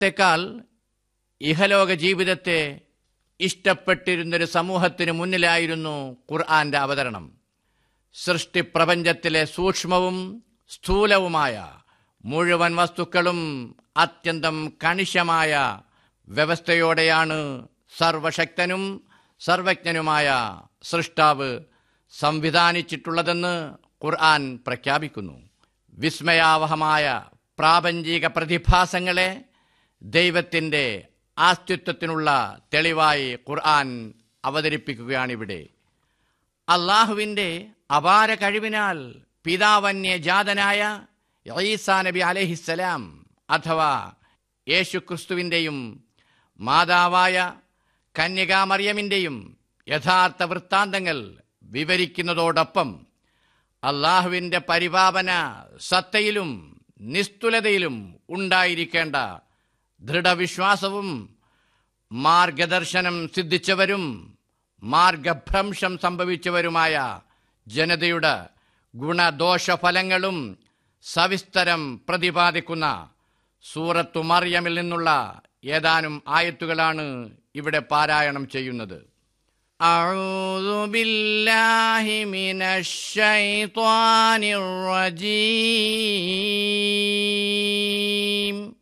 ത്തെക്കാൾ ഇഹലോക ജീവിതത്തെ ഇഷ്ടപ്പെട്ടിരുന്നൊരു സമൂഹത്തിന് മുന്നിലായിരുന്നു ഖുർആന്റെ അവതരണം സൃഷ്ടിപ്രപഞ്ചത്തിലെ സൂക്ഷ്മവും സ്ഥൂലവുമായ മുഴുവൻ വസ്തുക്കളും അത്യന്തം കണിശമായ വ്യവസ്ഥയോടെയാണ് സർവശക്തനും സർവജ്ഞനുമായ സൃഷ്ടാവ് സംവിധാനിച്ചിട്ടുള്ളതെന്ന് ഖുർആൻ പ്രഖ്യാപിക്കുന്നു വിസ്മയാവഹമായ പ്രാപഞ്ചിക പ്രതിഭാസങ്ങളെ ദൈവത്തിൻ്റെ ആസ്തിത്വത്തിനുള്ള തെളിവായി ഖുർആൻ അവതരിപ്പിക്കുകയാണിവിടെ അള്ളാഹുവിൻ്റെ അപാര കഴിവിനാൽ പിതാവന്യജാതനായ ഈസാ നബി അലഹിസ്സലാം അഥവാ യേശു ക്രിസ്തുവിൻ്റെയും മാതാവായ കന്യകാമറിയമിൻ്റെയും യഥാർത്ഥ വൃത്താന്തങ്ങൾ വിവരിക്കുന്നതോടൊപ്പം അള്ളാഹുവിൻ്റെ പരിപാപന സത്തയിലും നിസ്തുലതയിലും ഉണ്ടായിരിക്കേണ്ട ദൃഢവിശ്വാസവും മാർഗദർശനം സിദ്ധിച്ചവരും മാർഗഭ്രംശം സംഭവിച്ചവരുമായ ജനതയുടെ ഗുണദോഷഫലങ്ങളും സവിസ്തരം പ്രതിപാദിക്കുന്ന സൂറത്തു മറിയമിൽ നിന്നുള്ള ഏതാനും ആയത്തുകളാണ് ഇവിടെ പാരായണം ചെയ്യുന്നത് أعوذ بالله من الشيطان الرجيم